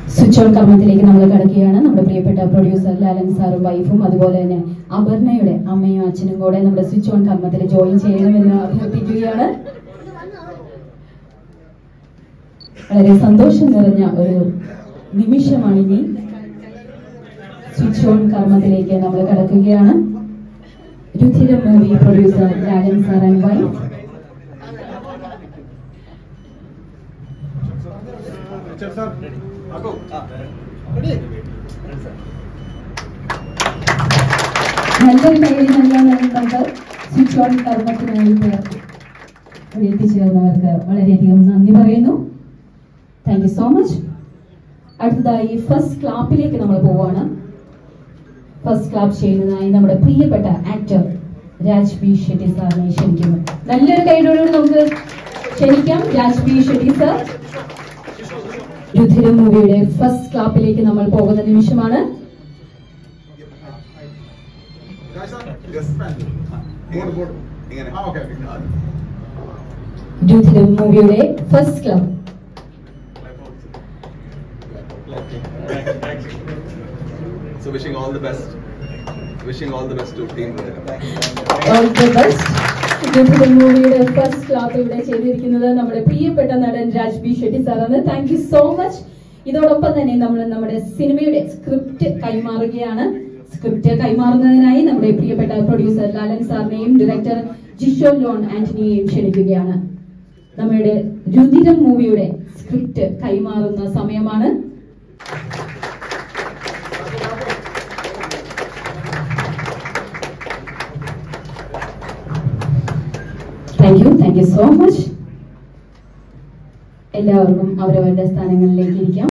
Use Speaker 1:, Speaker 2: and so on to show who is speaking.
Speaker 1: Switch on കർമ്മത്തിലേക്ക് നമ്മൾ കടക്കുകയാണ് നമ്മുടെ പ്രിയപ്പെട്ട പ്രൊഡ്യൂസർ ലാലൻ സാറും വൈഫും അതുപോലെ തന്നെ അപർണയുടെ അമ്മയും അച്ഛനും കൂടെ നമ്മുടെ സ്വിച്ച് ഓൺ കർമ്മത്തിൽ ജോയിൻ ചെയ്യണമെന്ന് അഭ്യർത്ഥിക്കുകയാണ് വളരെ സന്തോഷം നിറഞ്ഞ ഒരു നിമിഷമാണ് ഇനി സ്വിച്ച് ഓൺ കർമ്മത്തിലേക്ക് നമ്മൾ കടക്കുകയാണ് Rudhira movie producer Lalan sir and wife നല്ലൊരു കൈയടി നൽകാൻ നമുക്ക് സ്വിച്ച് ഓൺ കർമ്മത്തിനായിട്ട് ഇവിടെ എത്തിച്ചേർന്നവർക്ക് വളരെയധികം നന്ദി പറയുന്നു താങ്ക് യു സോ മച്ച് അടുത്തതായി ഫസ്റ്റ് ക്ലാപ്പിലേക്ക് നമ്മൾ പോവാണ് ഫസ്റ്റ് ക്ലാപ്പ് ചെയ്യുന്നതായി നമ്മുടെ പ്രിയപ്പെട്ട ആക്ടർ രാജ് ബി ഷെട്ടി സാറിനെ ക്ഷണിക്കുന്നു നല്ലൊരു കൈയോടുകൂടി നമുക്ക് ക്ഷണിക്കാം രാജ് ബി ഷെട്ടി സാർ രുധിര മൂവിയുടെ ഫസ്റ്റ് ക്ലാപ്പിലേക്ക് നമ്മൾ പോകുന്ന നിമിഷമാണ്
Speaker 2: ഇങ്ങനെ
Speaker 1: രുധിര മൂവിയുടെ first clap
Speaker 2: So wishing all the best. Wishing all the best to Team Rudra.
Speaker 1: All the best Rudhira മൂവിയുടെ ഫസ്റ്റ് ക്ലാപ്പ് ഇവിടെ ചെയ്തിരിക്കുന്നത് നമ്മുടെ പ്രിയപ്പെട്ട നടൻ രാജ് ബി ഷെട്ടി സാറാണ് താങ്ക് യു സോ മച്ച് ഇതോടൊപ്പം തന്നെ നമ്മൾ നമ്മുടെ സിനിമയുടെ സ്ക്രിപ്റ്റ് കൈമാറുകയാണ് സ്ക്രിപ്റ്റ് കൈമാറുന്നതിനായി നമ്മുടെ പ്രിയപ്പെട്ട പ്രൊഡ്യൂസർ ലാലൻ സാറിനെയും ഡയറക്ടർ ജിഷോ ലോൺ ആന്റണിയെയും ക്ഷണിക്കുകയാണ് നമ്മുടെ രുധിരം മൂവിയുടെ സ്ക്രിപ്റ്റ് കൈമാറുന്ന സമയമാണ് thank you thank you so much എല്ലാവർക്കും അവരവരുടെ സ്ഥാനങ്ങളിലേക്ക് ഇരിക്കാം